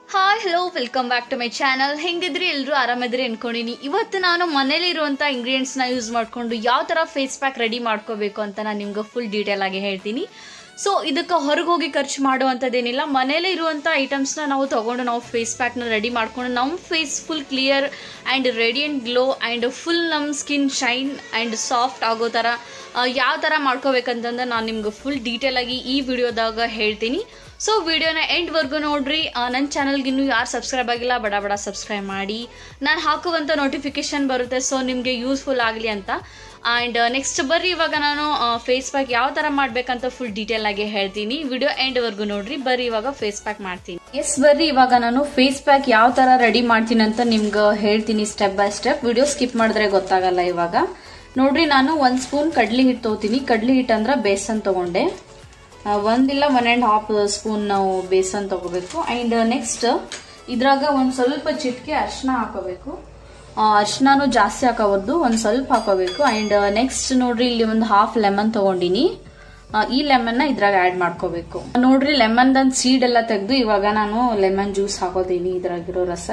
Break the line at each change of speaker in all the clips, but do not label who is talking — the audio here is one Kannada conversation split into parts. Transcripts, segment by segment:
hi hello welcome back to my channel ಹೆಂಗಿದ್ರಿ ಎಲ್ಲರೂ ಆರಾಮಿದ್ರಿ ಅನ್ಕೊಂಡಿನಿ ಇವತ್ತು ನಾನು ಮನೇಲಿರುವಂಥ ಇಂಗ್ರೀಡಿಯೆಂಟ್ಸ್ನ ಯೂಸ್ ಮಾಡಿಕೊಂಡು ಯಾವ ಥರ ಫೇಸ್ ಪ್ಯಾಕ್ ರೆಡಿ ಮಾಡ್ಕೋಬೇಕು ಅಂತ ನಾನು ನಿಮ್ಗೆ ಫುಲ್ ಡೀಟೇಲ್ ಆಗಿ ಹೇಳ್ತೀನಿ ಸೊ ಇದಕ್ಕೆ ಹೊರಗೆ ಹೋಗಿ ಖರ್ಚು ಮಾಡುವಂಥದ್ದೇನಿಲ್ಲ ಮನೇಲೇ ಇರುವಂಥ ಐಟಮ್ಸ್ನ ನಾವು ತೊಗೊಂಡು ನಾವು ಫೇಸ್ ಪ್ಯಾಕ್ನ ರೆಡಿ ಮಾಡ್ಕೊಂಡು ನಮ್ಮ face full clear and radiant glow and full ನಮ್ಮ ಸ್ಕಿನ್ ಶೈನ್ ಆ್ಯಂಡ್ ಸಾಫ್ಟ್ ಆಗೋ ಥರ ಯಾವ ಥರ ಮಾಡ್ಕೋಬೇಕಂತಂದ್ರೆ ನಾನು ನಿಮ್ಗೆ ಫುಲ್ ಡೀಟೇಲಾಗಿ ಈ ವಿಡಿಯೋದಾಗ ಹೇಳ್ತೀನಿ ಸೊ ವಿಡಿಯೋನ ಎಂಡ್ವರೆಗೂ ನೋಡ್ರಿ ನನ್ನ ಚಾನಲ್ಗೆ ಇನ್ನೂ ಯಾರು ಸಬ್ಸ್ಕ್ರೈಬ್ ಆಗಿಲ್ಲ ಬಡ ಬಡ ಸಬ್ಸ್ಕ್ರೈಬ್ ಮಾಡಿ ನಾನು ಹಾಕುವಂಥ ನೋಟಿಫಿಕೇಶನ್ ಬರುತ್ತೆ ಸೊ ನಿಮಗೆ ಯೂಸ್ಫುಲ್ ಆಗಲಿ ಅಂತ ಆ್ಯಂಡ್ ನೆಕ್ಸ್ಟ್ ಬರ್ರಿ ಇವಾಗ ನಾನು ಫೇಸ್ ಪ್ಯಾಕ್ ಯಾವ ಥರ ಮಾಡಬೇಕಂತ ಫುಲ್ ಡೀಟೇಲ್ ಆಗಿ ಹೇಳ್ತೀನಿ ವಿಡಿಯೋ ಎಂಡ್ವರೆಗೂ ನೋಡ್ರಿ ಬರ್ರಿ ಇವಾಗ ಫೇಸ್ ಪ್ಯಾಕ್ ಮಾಡ್ತೀನಿ ಎಸ್ ಬರ್ರಿ ಇವಾಗ ನಾನು ಫೇಸ್ ಪ್ಯಾಕ್ ಯಾವ ಥರ ರೆಡಿ ಮಾಡ್ತೀನಿ ಅಂತ ನಿಮ್ಗೆ ಹೇಳ್ತೀನಿ step by step video skip ಮಾಡಿದ್ರೆ ಗೊತ್ತಾಗಲ್ಲ ಇವಾಗ ನೋಡ್ರಿ ನಾನು ಒಂದು ಸ್ಪೂನ್ ಕಡ್ಲಿ ಹಿಟ್ಟು ತೊಗೋತೀನಿ ಕಡ್ಲಿ ಹಿಟ್ಟು ಅಂದ್ರೆ ಬೇಸನ್ ತೊಗೊಂಡೆ ಆ, ಒಂದಿಲ್ಲ ಒನ್ ಆ್ಯಂಡ್ ಹಾಫ್ ಸ್ಪೂನ್ ನಾವು ಬೇಸನ್ ತಗೋಬೇಕು ಆ್ಯಂಡ್ ನೆಕ್ಸ್ಟ್ ಇದ್ರಾಗ ಒಂದು ಸ್ವಲ್ಪ ಚಿಟಿಕೆ ಅರ್ಶಿನ ಹಾಕೋಬೇಕು ಅರ್ಶಿನೂ ಜಾಸ್ತಿ ಹಾಕೋಬಾರ್ದು ಒಂದು ಸ್ವಲ್ಪ ಹಾಕೋಬೇಕು ಆ್ಯಂಡ್ ನೆಕ್ಸ್ಟ್ ನೋಡ್ರಿ ಇಲ್ಲಿ ಒಂದು ಹಾಫ್ ಲೆಮನ್ ತಗೊಂಡಿನಿ ಆ, ಈ ಲೆಮನ್ನ ಇದ್ರಾಗ ಆ್ಯಡ್ ಮಾಡ್ಕೋಬೇಕು ನೋಡ್ರಿ ಲೆಮನ್ದಂದು ಸೀಡ್ ಎಲ್ಲ ತೆಗೆದು ಇವಾಗ ನಾನು ಲೆಮನ್ ಜ್ಯೂಸ್ ಹಾಕೋತೀನಿ ಇದ್ರಾಗಿರೋ ರಸ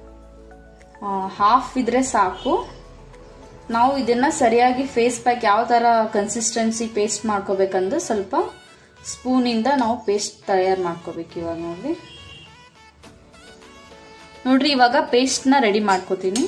ಹಾಫ್ ಇದ್ರೆ ಸಾಕು ನಾವು ಇದನ್ನ ಸರಿಯಾಗಿ ಫೇಸ್ ಪ್ಯಾಕ್ ಯಾವ ತರ ಕನ್ಸಿಸ್ಟೆನ್ಸಿ ಪೇಸ್ಟ್ ಮಾಡ್ಕೋಬೇಕಂದ್ರೆ ಸ್ವಲ್ಪ ಸ್ಪೂನಿಂದ ನಾವು ಪೇಸ್ಟ್ ತಯಾರು ಮಾಡ್ಕೋಬೇಕು ಇವಾಗ ನೋಡ್ರಿ ನೋಡ್ರಿ ಇವಾಗ ಪೇಸ್ಟ್ನ ರೆಡಿ ಮಾಡ್ಕೋತೀನಿ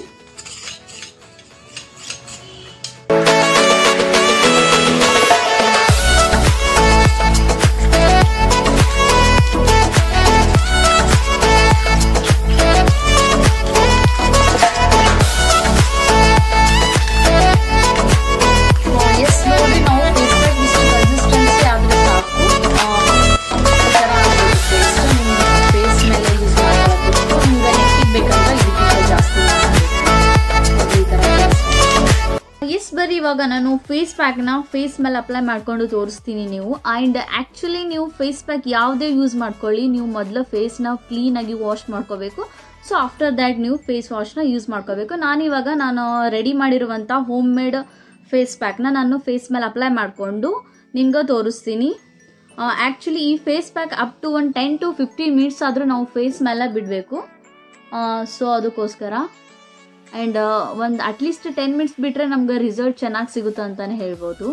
ಎಸ್ ನೋಡಿ ನಾವು ಫೇಸ್ ಪ್ಯಾಕ್ ಇಷ್ಟು ಕನ್ಸಿಸ್ಟೆನ್ಸಿ ಆದ್ರೆ ಸಾಕು ಆ, ಈ ಥರ ಆಗ್ಬೇಕು ಪೇಸ್ಟ್ ನಿಮ್ಮ ಫೇಸ್ ಮೇಲೆ ಯೂಸ್ ಮಾಡ್ಕೊಳ್ಳೋದು ನಿಮ್ಗೆ ನೆಕ್ಕಿಗೆ ಬೇಕಂದ್ರೆ ಇದಕ್ಕಿಂತ ಜಾಸ್ತಿ ಮಾಡಬೇಕು ಈ ಥರ ಎಸ್ ಬರೀ ಇವಾಗ ನಾನು ಫೇಸ್ ಪ್ಯಾಕ್ನ ಫೇಸ್ ಮೇಲೆ ಅಪ್ಲೈ ಮಾಡ್ಕೊಂಡು ತೋರಿಸ್ತೀನಿ ನೀವು ಆ್ಯಂಡ್ ಆ್ಯಕ್ಚುಲಿ ನೀವು ಫೇಸ್ ಪ್ಯಾಕ್ ಯಾವುದೇ ಯೂಸ್ ಮಾಡ್ಕೊಳ್ಳಿ ನೀವು ಮೊದಲು ಫೇಸ್ನ ಕ್ಲೀನಾಗಿ ವಾಶ್ ಮಾಡ್ಕೋಬೇಕು ಸೊ ಆಫ್ಟರ್ ದ್ಯಾಟ್ ನೀವು ಫೇಸ್ ವಾಶ್ನ ಯೂಸ್ ಮಾಡ್ಕೋಬೇಕು ನಾನಿವಾಗ ನಾನು ರೆಡಿ ಮಾಡಿರುವಂಥ ಹೋಮ್ ಮೇಡ್ ಫೇಸ್ ಪ್ಯಾಕ್ನ ನಾನು ಫೇಸ್ ಮೇಲೆ ಅಪ್ಲೈ ಮಾಡಿಕೊಂಡು ನಿಮ್ಗೆ ತೋರಿಸ್ತೀನಿ ಆ್ಯಕ್ಚುಲಿ ಈ ಫೇಸ್ ಪ್ಯಾಕ್ ಅಪ್ ಟು ಒಂದು ಟೆನ್ ಟು ಫಿಫ್ಟೀನ್ ಮಿನಿಟ್ಸ್ ಆದರೂ ನಾವು ಫೇಸ್ ಮೇಲೆ ಬಿಡಬೇಕು ಸೊ ಅದಕ್ಕೋಸ್ಕರ ಆ್ಯಂಡ್ ಒಂದು ಅಟ್ಲೀಸ್ಟ್ ಟೆನ್ ಮಿನಿಟ್ಸ್ ಬಿಟ್ಟರೆ ನಮ್ಗೆ ರಿಸಲ್ಟ್ ಚೆನ್ನಾಗಿ ಸಿಗುತ್ತೆ ಅಂತಲೇ ಹೇಳ್ಬೋದು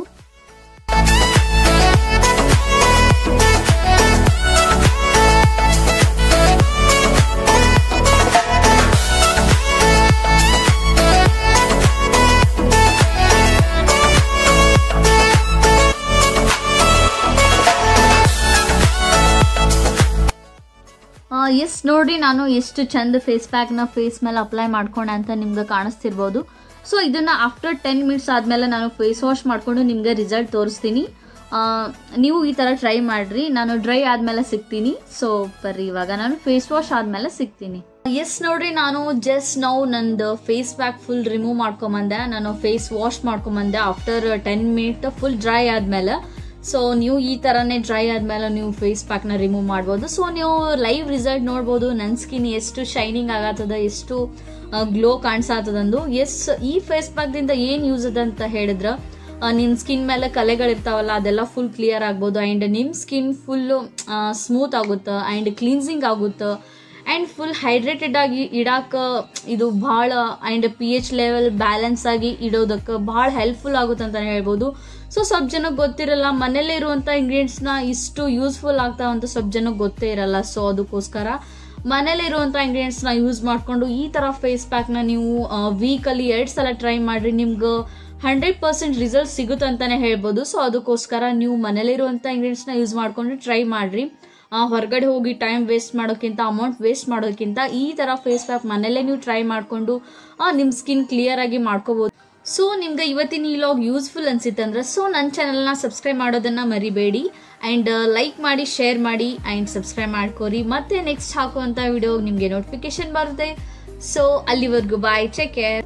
ಎಸ್ ನೋಡಿ ನಾನು ಎಷ್ಟು ಚಂದ ಫೇಸ್ ಪ್ಯಾಕ್ನ ಫೇಸ್ ಮೇಲೆ ಅಪ್ಲೈ ಮಾಡ್ಕೊಂಡೆ ಅಂತ ನಿಮ್ಗೆ ಕಾಣಿಸ್ತಿರ್ಬೋದು ಸೊ ಇದನ್ನು ಆಫ್ಟರ್ ಟೆನ್ ಮಿನಿಟ್ಸ್ ಆದಮೇಲೆ ನಾನು ಫೇಸ್ ವಾಶ್ ಮಾಡಿಕೊಂಡು ನಿಮಗೆ ರಿಸಲ್ಟ್ ತೋರಿಸ್ತೀನಿ ಆ, ನೀವು ಈ ಥರ ಟ್ರೈ ಮಾಡಿರಿ ನಾನು ಡ್ರೈ ಆದಮೇಲೆ ಸಿಗ್ತೀನಿ ಸೊ ಬರ್ರಿ ಇವಾಗ ನಾನು ಫೇಸ್ ವಾಶ್ ಆದಮೇಲೆ ಸಿಗ್ತೀನಿ ಎಸ್ ನೋಡ್ರಿ ನಾನು ಜಸ್ಟ್ ನಾವು ನಂದು ಫೇಸ್ ಪ್ಯಾಕ್ ಫುಲ್ ರಿಮೂವ್ ಮಾಡ್ಕೊಂಬಂದೆ ನಾನು ಫೇಸ್ ವಾಶ್ ಮಾಡ್ಕೊಂಬಂದೆ after ten minute full dry ಆದಮೇಲೆ ಸೊ ನೀವು ಈ ಥರನೇ ಡ್ರೈ ಆದಮೇಲೆ ನೀವು ಫೇಸ್ ಪ್ಯಾಕ್ನ ರಿಮೂವ್ ಮಾಡ್ಬೋದು ಸೊ ನೀವು ಲೈವ್ ರಿಸಲ್ಟ್ ನೋಡ್ಬೋದು ನನ್ನ ಸ್ಕಿನ್ ಎಷ್ಟು ಶೈನಿಂಗ್ ಆಗತ್ತದ ಎಷ್ಟು ಗ್ಲೋ ಕಾಣಿಸತ್ತದಂದು ಎಸ್ ಈ ಫೇಸ್ ಪ್ಯಾಕ್ದಿಂದ ಏನು ಯೂಸ್ ಅದ ಅಂತ ಹೇಳಿದ್ರೆ ನಿನ್ನ ಸ್ಕಿನ್ ಮೇಲೆ ಕಲೆಗಳಿರ್ತಾವಲ್ಲ ಅದೆಲ್ಲ ಫುಲ್ ಕ್ಲಿಯರ್ ಆಗ್ಬೋದು ಆ್ಯಂಡ್ ನಿಮ್ಮ ಸ್ಕಿನ್ ಫುಲ್ಲು ಸ್ಮೂತ್ ಆಗುತ್ತೆ ಆ್ಯಂಡ್ ಕ್ಲೀನ್ಸಿಂಗ್ ಆಗುತ್ತೆ ಆ್ಯಂಡ್ ಫುಲ್ ಹೈಡ್ರೇಟೆಡ್ ಆಗಿ ಇಡಾಕ ಇದು ಭಾಳ and P H level balance ಆಗಿ ಇಡೋದಕ್ಕೆ ಭಾಳ ಹೆಲ್ಪ್ಫುಲ್ ಆಗುತ್ತೆ ಅಂತಲೇ ಹೇಳ್ಬೋದು ಸೊ ಸ್ವಲ್ಪ ಜನಕ್ಕೆ ಗೊತ್ತಿರಲ್ಲ ಮನೇಲೇ ಇರುವಂಥ ಇಂಗ್ರೀಡಿಯೆಂಟ್ಸ್ನ ಇಷ್ಟು ಯೂಸ್ಫುಲ್ ಆಗ್ತಾವಂತ ಸ್ವಲ್ಪ ಜನಕ್ಕೆ ಗೊತ್ತೇ ಇರಲ್ಲ ಸೊ ಅದಕ್ಕೋಸ್ಕರ ಮನೇಲಿರುವಂಥ ಇಂಗ್ರೀಡಿಯೆಂಟ್ಸ್ನ ಯೂಸ್ ಮಾಡಿಕೊಂಡು ಈ ಥರ ಫೇಸ್ ಪ್ಯಾಕ್ನ ನೀವು ವೀಕಲ್ಲಿ ಎರಡು ಸಲ ಟ್ರೈ ಮಾಡಿರಿ ನಿಮ್ಗೆ ಹಂಡ್ರೆಡ್ ಪರ್ಸೆಂಟ್ ರಿಸಲ್ಟ್ ಸಿಗುತ್ತೆ ಅಂತಲೇ ಹೇಳ್ಬೋದು ಸೊ ಅದಕ್ಕೋಸ್ಕರ ನೀವು ಮನೇಲಿರುವಂಥ ಇಂಗ್ರೀಡಿಯೆಂಟ್ಸ್ನ ಯೂಸ್ ಮಾಡಿಕೊಂಡು ಟ್ರೈ ಮಾಡಿರಿ ಹೊರಗಡೆ ಹೋಗಿ ಟೈಮ್ ವೇಸ್ಟ್ ಮಾಡೋಕ್ಕಿಂತ ಅಮೌಂಟ್ ವೇಸ್ಟ್ ಮಾಡೋಕ್ಕಿಂತ ಈ ಥರ ಫೇಸ್ ಪ್ಯಾಕ್ ಮನೇಲೇ ನೀವು ಟ್ರೈ ಮಾಡಿಕೊಂಡು ನಿಮ್ಮ ಸ್ಕಿನ್ ಕ್ಲಿಯರ್ ಆಗಿ ಮಾಡ್ಕೋಬೋದು ಸೊ ನಿಮ್ಗೆ ಇವತ್ತಿನ ಈ ಲಾಗ್ ಯೂಸ್ಫುಲ್ ಅನ್ಸಿತ್ತು ಅಂದ್ರೆ ಸೊ ನನ್ನ ಚಾನಲ್ನ ಸಬ್ಸ್ಕ್ರೈಬ್ ಮಾಡೋದನ್ನು ಮರಿಬೇಡಿ ಆ್ಯಂಡ್ ಲೈಕ್ ಮಾಡಿ ಶೇರ್ ಮಾಡಿ ಆ್ಯಂಡ್ ಸಬ್ಸ್ಕ್ರೈಬ್ ಮಾಡ್ಕೋರಿ ಮತ್ತೆ ನೆಕ್ಸ್ಟ್ ಹಾಕುವಂಥ ವಿಡಿಯೋ ನಿಮಗೆ ನೋಟಿಫಿಕೇಶನ್ ಬರುತ್ತೆ ಸೊ ಅಲ್ಲಿವರೆಗೂ ಬಾಯ್ ಚೆಕ್ ಕೇರ್